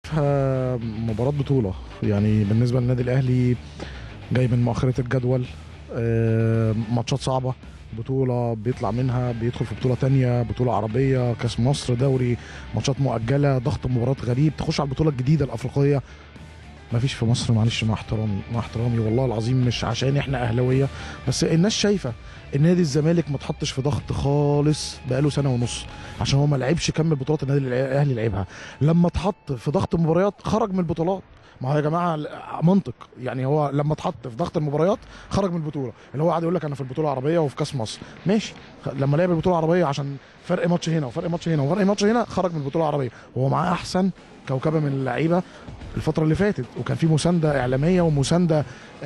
شايفها مباراه بطوله يعني بالنسبه للنادي الاهلي جاي من مؤخره الجدول آه، ماتشات صعبه بطوله بيطلع منها بيدخل في بطوله تانية بطوله عربيه كاس مصر دوري ماتشات مؤجله ضغط مباريات غريب تخش على البطوله الجديده الافريقيه ما فيش في مصر معلش مع احترامي مع احترامي والله العظيم مش عشان احنا اهلاويه بس الناس شايفه ان نادي الزمالك ما اتحطش في ضغط خالص بقاله سنه ونص عشان هو ما لعبش كم البطولات النادي الاهلي لعبها لما اتحط في ضغط مباريات خرج من البطولات ما هو يا جماعه منطق يعني هو لما اتحط في ضغط المباريات خرج من البطوله اللي هو قاعد يقول لك انا في البطوله العربيه وفي كاس مصر ماشي خ- لما لعب البطوله العربيه عشان فرق ماتش هنا وفرق ماتش هنا وفرق ماتش هنا خرج من البطوله العربيه وهو معاه احسن كوكبه من اللعيبه الفتره اللي فاتت وكان في مسانده اعلاميه ومسانده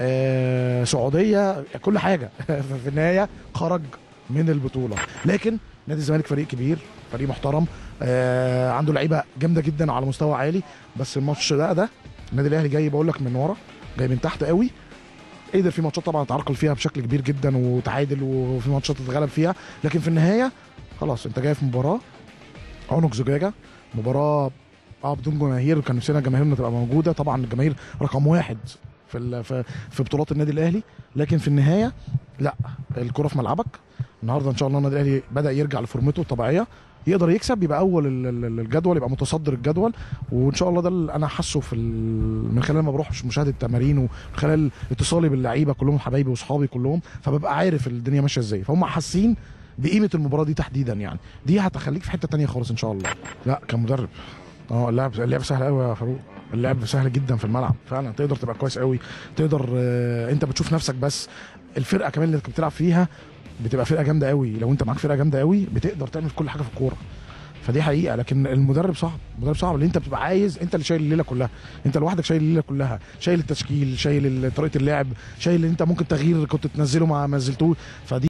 آه سعوديه كل حاجه في النهايه خرج من البطوله لكن نادي الزمالك فريق كبير فريق محترم آه عنده لعيبه جامده جدا على مستوى عالي بس الماتش ده ده النادي الاهلي جاي بقول لك من ورا جاي من تحت قوي قدر في ماتشات طبعا اتعرقل فيها بشكل كبير جدا وتعادل وفي ماتشات اتغلب فيها لكن في النهايه خلاص انت جاي في مباراه عنق زجاجه مباراه اه بدون جماهير كان نفسنا جماهيرنا تبقى موجوده طبعا الجماهير رقم واحد في ال- في في بطولات النادي الاهلي لكن في النهايه لا الكره في ملعبك النهارده ان شاء الله النادي الاهلي بدا يرجع لفورمته الطبيعيه يقدر يكسب يبقى اول ال- ال- الجدول يبقى متصدر الجدول وان شاء الله ده اللي انا حاسه في ال- من خلال ما بروح مشاهده التمارين ومن خلال اتصالي باللعيبه كلهم حبايبي واصحابي كلهم فببقى عارف الدنيا ماشيه ازاي فهم حاسين بقيمه المباراه دي تحديدا يعني دي هتخليك في حته تانية خالص ان شاء الله لا كمدرب اه اللعب اللعب سهل قوي يا فاروق اللعب سهل جدا في الملعب فعلا تقدر تبقى كويس قوي تقدر آه، انت بتشوف نفسك بس الفرقه كمان اللي بتلعب فيها بتبقى فرقه جامده قوي لو انت معاك فرقه جامده قوي بتقدر تعمل كل حاجه في الكوره فدي حقيقه لكن المدرب صعب المدرب صعب لان انت بتبقى عايز انت اللي شايل الليله كلها انت لوحدك شايل الليله كلها شايل التشكيل شايل ال- طريقه اللعب شايل اللي انت ممكن تغيير كنت تنزله ما ما نزلتوش فدي